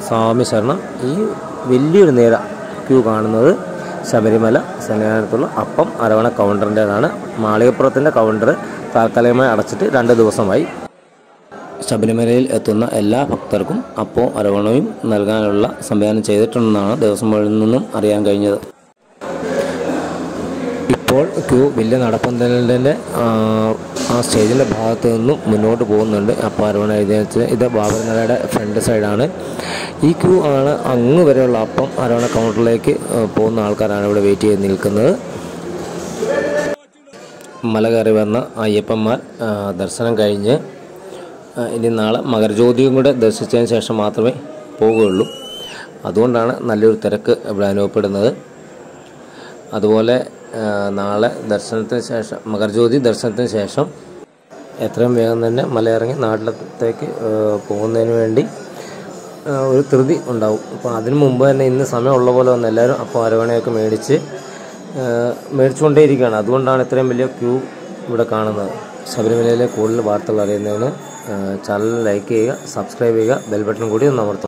സ്വാമി ശരണം ഈ വലിയൊരു നിര ക്യൂ കാണുന്നത് ശബരിമല സന്നിധാനത്തുള്ള അപ്പം അരവണ കൗണ്ടറിൻ്റേതാണ് മാളികപ്പുറത്തിൻ്റെ കൗണ്ടർ താൽക്കാലികമായി അടച്ചിട്ട് രണ്ട് ദിവസമായി ശബരിമലയിൽ എത്തുന്ന എല്ലാ ഭക്തർക്കും അപ്പവും അരവണയും നൽകാനുള്ള സംവിധാനം ചെയ്തിട്ടുണ്ടെന്നാണ് ദേവസ്വം ബോർഡിൽ നിന്നും അറിയാൻ കഴിഞ്ഞത് ഇപ്പോൾ ക്യൂ വലിയ നടപ്പന്തലിൻ്റെ ആ സ്റ്റേജിൻ്റെ ഭാഗത്ത് നിന്നും മുന്നോട്ട് പോകുന്നുണ്ട് അപ്പോൾ അരവണ എഴുതിയ ഇത് ബാബർനടയുടെ ഫ്രണ്ട് സൈഡാണ് ഈ ക്യൂ ആണ് അങ്ങ് വരെയുള്ള അപ്പം അരവണ കൗണ്ടറിലേക്ക് ആ, പോകുന്ന ആൾക്കാരാണ് ഇവിടെ വെയിറ്റ് ചെയ്ത് നിൽക്കുന്നത് മല കയറി വന്ന അയ്യപ്പന്മാർ ആ, ദർശനം കഴിഞ്ഞ് ആ, ഇനി നാളെ മകരജ്യോതിയും കൂടെ ദർശിച്ചതിന് ശേഷം മാത്രമേ പോവുകയുള്ളൂ അതുകൊണ്ടാണ് നല്ലൊരു തിരക്ക് ഇവിടെ അനുഭവപ്പെടുന്നത് അതുപോലെ ആ, നാളെ ദർശനത്തിന് ശേഷം മകരജ്യോതി ദർശനത്തിന് ശേഷം എത്രയും വേഗം തന്നെ മലയിറങ്ങി നാട്ടിലത്തേക്ക് ആ, പോകുന്നതിന് വേണ്ടി ആ, ഒരു ധൃതി ഉണ്ടാവും അപ്പോൾ അതിന് മുമ്പ് തന്നെ ഇന്ന് സമയമുള്ള പോലെ വന്ന് എല്ലാവരും അപ്പോൾ അരവണയൊക്കെ മേടിച്ച് ആ, മേടിച്ചുകൊണ്ടേയിരിക്കുകയാണ് അതുകൊണ്ടാണ് ഇത്രയും വലിയ ക്യൂ ഇവിടെ കാണുന്നത് ശബരിമലയിലെ കൂടുതൽ വാർത്തകൾ അറിയുന്നതിന് ചാനൽ ലൈക്ക് ചെയ്യുക സബ്സ്ക്രൈബ് ചെയ്യുക ബെൽ ബട്ടൺ കൂടി ഒന്ന് അമർത്തുക